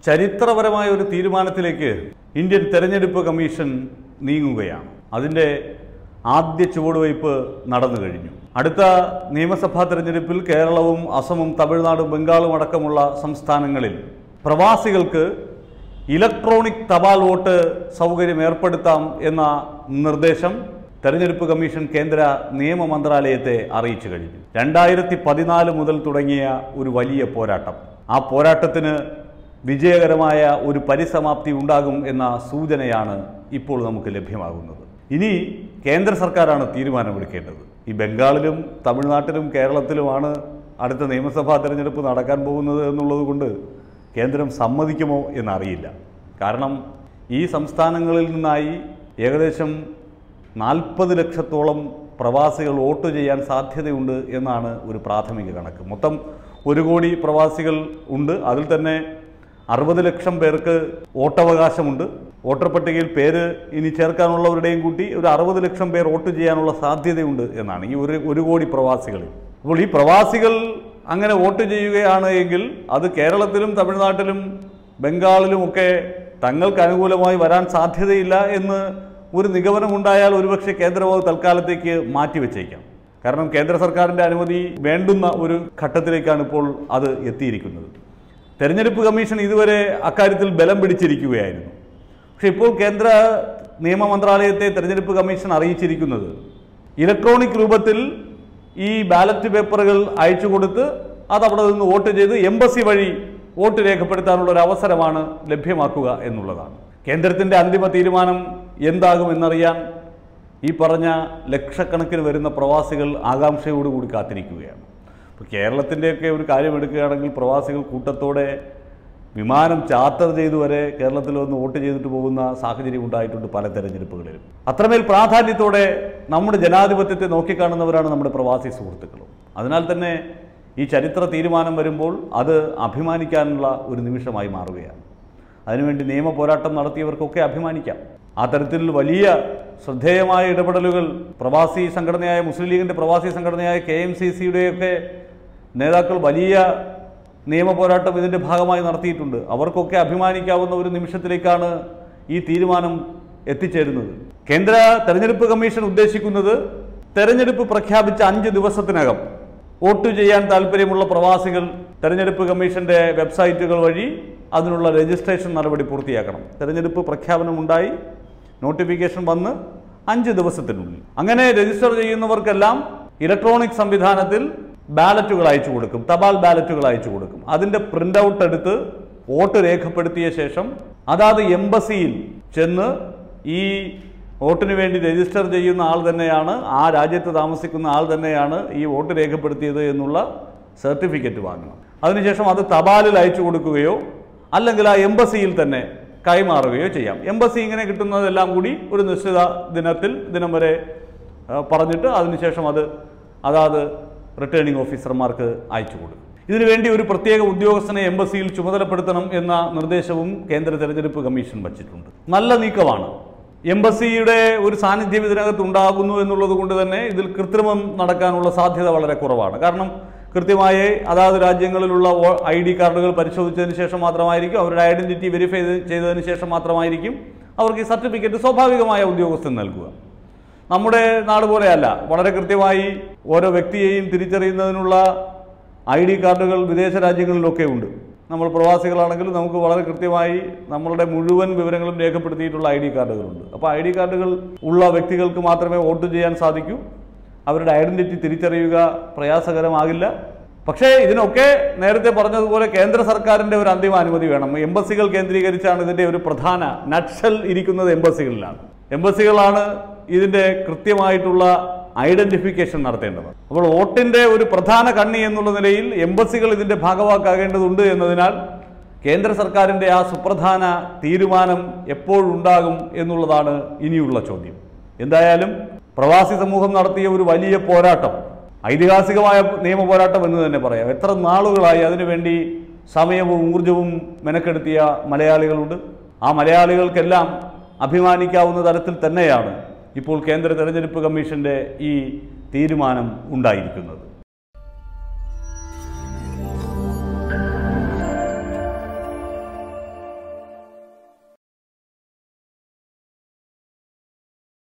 ചരിത്രപരമായ ഒരു തീരുമാനത്തിലേക്ക് ഇന്ത്യൻ തെരഞ്ഞെടുപ്പ് കമ്മീഷൻ നീങ്ങുകയാണ് അതിൻ്റെ ആദ്യ ചുവടുവയ്പ് നടന്നു കഴിഞ്ഞു അടുത്ത നിയമസഭാ തെരഞ്ഞെടുപ്പിൽ കേരളവും അസമും തമിഴ്നാടും ബംഗാളും അടക്കമുള്ള സംസ്ഥാനങ്ങളിൽ പ്രവാസികൾക്ക് ഇലക്ട്രോണിക് തപാൽ വോട്ട് സൗകര്യം ഏർപ്പെടുത്താം എന്ന നിർദ്ദേശം തെരഞ്ഞെടുപ്പ് കമ്മീഷൻ കേന്ദ്ര നിയമ മന്ത്രാലയത്തെ അറിയിച്ചു കഴിഞ്ഞു രണ്ടായിരത്തി പതിനാല് മുതൽ തുടങ്ങിയ ഒരു വലിയ പോരാട്ടം ആ പോരാട്ടത്തിന് വിജയകരമായ ഒരു പരിസമാപ്തി ഉണ്ടാകും എന്ന സൂചനയാണ് ഇപ്പോൾ നമുക്ക് ലഭ്യമാകുന്നത് ഇനി കേന്ദ്ര സർക്കാരാണ് തീരുമാനമെടുക്കേണ്ടത് ഈ ബംഗാളിലും തമിഴ്നാട്ടിലും കേരളത്തിലുമാണ് അടുത്ത നിയമസഭാ തെരഞ്ഞെടുപ്പ് നടക്കാൻ പോകുന്നത് എന്നുള്ളത് കൊണ്ട് കേന്ദ്രം സമ്മതിക്കുമോ എന്നറിയില്ല കാരണം ഈ സംസ്ഥാനങ്ങളിൽ നിന്നായി ഏകദേശം നാൽപ്പത് ലക്ഷത്തോളം പ്രവാസികൾ വോട്ട് ചെയ്യാൻ സാധ്യതയുണ്ട് എന്നാണ് ഒരു പ്രാഥമിക കണക്ക് മൊത്തം ഒരു കോടി പ്രവാസികൾ ഉണ്ട് അതിൽ തന്നെ അറുപത് ലക്ഷം പേർക്ക് വോട്ടവകാശമുണ്ട് വോട്ടർ പട്ടികയിൽ പേര് ഇനി ചേർക്കാനുള്ളവരുടെയും കൂട്ടി ഒരു അറുപത് ലക്ഷം പേർ വോട്ട് ചെയ്യാനുള്ള സാധ്യതയുണ്ട് എന്നാണ് ഈ ഒരു ഒരു കോടി പ്രവാസികളിൽ അപ്പോൾ ഈ പ്രവാസികൾ അങ്ങനെ വോട്ട് ചെയ്യുകയാണ് എങ്കിൽ അത് കേരളത്തിലും തമിഴ്നാട്ടിലും ബംഗാളിലുമൊക്കെ തങ്ങൾക്ക് അനുകൂലമായി വരാൻ സാധ്യതയില്ല എന്ന് ഒരു നിഗമനമുണ്ടായാൽ ഒരുപക്ഷെ കേന്ദ്രം അത് തൽക്കാലത്തേക്ക് മാറ്റിവെച്ചേക്കാം കാരണം കേന്ദ്ര സർക്കാരിൻ്റെ അനുമതി വേണ്ടുന്ന ഒരു ഘട്ടത്തിലേക്കാണ് ഇപ്പോൾ അത് എത്തിയിരിക്കുന്നത് തെരഞ്ഞെടുപ്പ് കമ്മീഷൻ ഇതുവരെ അക്കാര്യത്തിൽ ബലം പിടിച്ചിരിക്കുകയായിരുന്നു പക്ഷേ ഇപ്പോൾ കേന്ദ്ര നിയമ മന്ത്രാലയത്തെ തെരഞ്ഞെടുപ്പ് കമ്മീഷൻ അറിയിച്ചിരിക്കുന്നത് ഇലക്ട്രോണിക് രൂപത്തിൽ ഈ ബാലറ്റ് പേപ്പറുകൾ അയച്ചു കൊടുത്ത് അത് അവിടെ നിന്ന് വോട്ട് ചെയ്ത് എംബസി വഴി വോട്ട് രേഖപ്പെടുത്താനുള്ള ഒരു അവസരമാണ് ലഭ്യമാക്കുക എന്നുള്ളതാണ് കേന്ദ്രത്തിൻ്റെ അന്തിമ തീരുമാനം എന്താകുമെന്നറിയാൻ ഈ പറഞ്ഞ ലക്ഷക്കണക്കിന് വരുന്ന പ്രവാസികൾ ആകാംക്ഷയോടുകൂടി കാത്തിരിക്കുകയാണ് ഇപ്പോൾ കേരളത്തിൻ്റെയൊക്കെ ഒരു കാര്യം എടുക്കുകയാണെങ്കിൽ പ്രവാസികൾ കൂട്ടത്തോടെ വിമാനം ചാർട്ടർ ചെയ്തു വരെ കേരളത്തിൽ വന്ന് വോട്ട് ചെയ്തിട്ട് പോകുന്ന സാഹചര്യം ഉണ്ടായിട്ടുണ്ട് പല തെരഞ്ഞെടുപ്പുകളിലും അത്രമേൽ പ്രാധാന്യത്തോടെ നമ്മുടെ ജനാധിപത്യത്തെ നോക്കിക്കാണുന്നവരാണ് നമ്മുടെ പ്രവാസി സുഹൃത്തുക്കളും അതിനാൽ തന്നെ ഈ ചരിത്ര തീരുമാനം വരുമ്പോൾ അത് അഭിമാനിക്കാനുള്ള ഒരു നിമിഷമായി മാറുകയാണ് അതിനുവേണ്ടി നിയമ പോരാട്ടം നടത്തിയവർക്കൊക്കെ അഭിമാനിക്കാം ആ തരത്തിൽ വലിയ ശ്രദ്ധേയമായ ഇടപെടലുകൾ പ്രവാസി സംഘടനയായ മുസ്ലിം ലീഗിൻ്റെ പ്രവാസി സംഘടനയായ കെ എം സി സിയുടെയൊക്കെ നേതാക്കൾ വലിയ നിയമ പോരാട്ടം ഇതിൻ്റെ ഭാഗമായി നടത്തിയിട്ടുണ്ട് അവർക്കൊക്കെ അഭിമാനിക്കാവുന്ന ഒരു നിമിഷത്തിലേക്കാണ് ഈ തീരുമാനം എത്തിച്ചേരുന്നത് കേന്ദ്ര തെരഞ്ഞെടുപ്പ് കമ്മീഷൻ ഉദ്ദേശിക്കുന്നത് തെരഞ്ഞെടുപ്പ് പ്രഖ്യാപിച്ച അഞ്ച് ദിവസത്തിനകം വോട്ട് ചെയ്യാൻ താല്പര്യമുള്ള പ്രവാസികൾ തെരഞ്ഞെടുപ്പ് കമ്മീഷന്റെ വെബ്സൈറ്റുകൾ വഴി അതിനുള്ള രജിസ്ട്രേഷൻ നടപടി പൂർത്തിയാക്കണം തെരഞ്ഞെടുപ്പ് പ്രഖ്യാപനമുണ്ടായി നോട്ടിഫിക്കേഷൻ വന്ന് അഞ്ച് ദിവസത്തിനുള്ളിൽ അങ്ങനെ രജിസ്റ്റർ ചെയ്യുന്നവർക്കെല്ലാം ഇലക്ട്രോണിക് സംവിധാനത്തിൽ ബാലറ്റുകൾ അയച്ചു കൊടുക്കും തപാൽ ബാലറ്റുകൾ അയച്ചു കൊടുക്കും അതിൻ്റെ പ്രിൻ്റ് ഔട്ട് എടുത്ത് വോട്ട് രേഖപ്പെടുത്തിയ ശേഷം അതാത് എംബസിയിൽ ചെന്ന് ഈ വോട്ടിന് വേണ്ടി രജിസ്റ്റർ ചെയ്യുന്ന ആൾ തന്നെയാണ് ആ രാജ്യത്ത് താമസിക്കുന്ന ആൾ തന്നെയാണ് ഈ വോട്ട് രേഖപ്പെടുത്തിയത് എന്നുള്ള സർട്ടിഫിക്കറ്റ് വാങ്ങണം അതിനുശേഷം അത് തപാലിൽ അയച്ചു കൊടുക്കുകയോ അല്ലെങ്കിൽ ആ എംബസിയിൽ തന്നെ കൈമാറുകയോ ചെയ്യാം എംബസി ഇങ്ങനെ കിട്ടുന്നതെല്ലാം കൂടി ഒരു നിശ്ചിത ദിനത്തിൽ ദിനം വരെ ആ, പറഞ്ഞിട്ട് അതിനുശേഷം അത് അതാത് റിട്ടേണിംഗ് ഓഫീസർമാർക്ക് അയച്ചു കൊടുക്കും ഇതിനുവേണ്ടി ഒരു പ്രത്യേക ഉദ്യോഗസ്ഥനെ എംബസിയിൽ ചുമതലപ്പെടുത്തണം എന്ന നിർദ്ദേശവും കേന്ദ്ര തെരഞ്ഞെടുപ്പ് കമ്മീഷൻ വച്ചിട്ടുണ്ട് നല്ല നീക്കമാണ് എംബസിയുടെ ഒരു സാന്നിധ്യം ഇതിനകത്ത് ഉണ്ടാകുന്നു എന്നുള്ളത് കൊണ്ട് തന്നെ ഇതിൽ കൃത്രിമം നടക്കാനുള്ള സാധ്യത വളരെ കുറവാണ് കാരണം കൃത്യമായി അതാത് രാജ്യങ്ങളിലുള്ള ഐ ഡി കാർഡുകൾ പരിശോധിച്ചതിന് ശേഷം മാത്രമായിരിക്കും അവരുടെ ഐഡന്റിറ്റി വെരിഫൈ ചെയ്തതിന് ശേഷം മാത്രമായിരിക്കും അവർക്ക് ഈ സർട്ടിഫിക്കറ്റ് സ്വാഭാവികമായ ഉദ്യോഗസ്ഥൻ നൽകുക നമ്മുടെ നാട് പോലെയല്ല വളരെ കൃത്യമായി ഓരോ വ്യക്തിയെയും തിരിച്ചറിയുന്നതിനുള്ള ഐ ഡി കാർഡുകൾ വിദേശ രാജ്യങ്ങളിലൊക്കെ ഉണ്ട് നമ്മൾ പ്രവാസികളാണെങ്കിലും നമുക്ക് വളരെ കൃത്യമായി നമ്മളുടെ മുഴുവൻ വിവരങ്ങളും രേഖപ്പെടുത്തിയിട്ടുള്ള ഐ ഡി കാർഡുകളുണ്ട് അപ്പോൾ ഐ ഡി കാർഡുകൾ ഉള്ള വ്യക്തികൾക്ക് മാത്രമേ വോട്ട് ചെയ്യാൻ സാധിക്കൂ അവരുടെ ഐഡന്റിറ്റി തിരിച്ചറിയുക പ്രയാസകരമാകില്ല പക്ഷേ ഇതിനൊക്കെ നേരത്തെ പറഞ്ഞതുപോലെ കേന്ദ്ര സർക്കാരിൻ്റെ ഒരു അന്തിമ അനുമതി വേണം എംബസികൾ കേന്ദ്രീകരിച്ചാണ് ഇതിൻ്റെ ഒരു പ്രധാന നട്സൽ ഇരിക്കുന്നത് എംബസികളിലാണ് എംബസികളാണ് ഇതിൻ്റെ കൃത്യമായിട്ടുള്ള ഐഡന്റിഫിക്കേഷൻ നടത്തേണ്ടത് അപ്പോൾ വോട്ടിൻ്റെ ഒരു പ്രധാന കണ്ണി എന്നുള്ള നിലയിൽ എംബസികൾ ഇതിൻ്റെ ഭാഗവാക്കാകേണ്ടതുണ്ട് എന്നതിനാൽ കേന്ദ്ര സർക്കാരിൻ്റെ ആ സുപ്രധാന തീരുമാനം എപ്പോഴുണ്ടാകും എന്നുള്ളതാണ് ഇനിയുള്ള ചോദ്യം എന്തായാലും പ്രവാസി സമൂഹം നടത്തിയ ഒരു വലിയ പോരാട്ടം ഐതിഹാസികമായ നിയമ പോരാട്ടം എന്ന് തന്നെ പറയാം എത്ര നാളുകളായി അതിനുവേണ്ടി സമയവും ഊർജവും മെനക്കെടുത്തിയ മലയാളികളുണ്ട് ആ മലയാളികൾക്കെല്ലാം അഭിമാനിക്കാവുന്ന തരത്തിൽ തന്നെയാണ് ഇപ്പോൾ കേന്ദ്ര തെരഞ്ഞെടുപ്പ് കമ്മീഷന്റെ ഈ തീരുമാനം ഉണ്ടായിരിക്കുന്നത്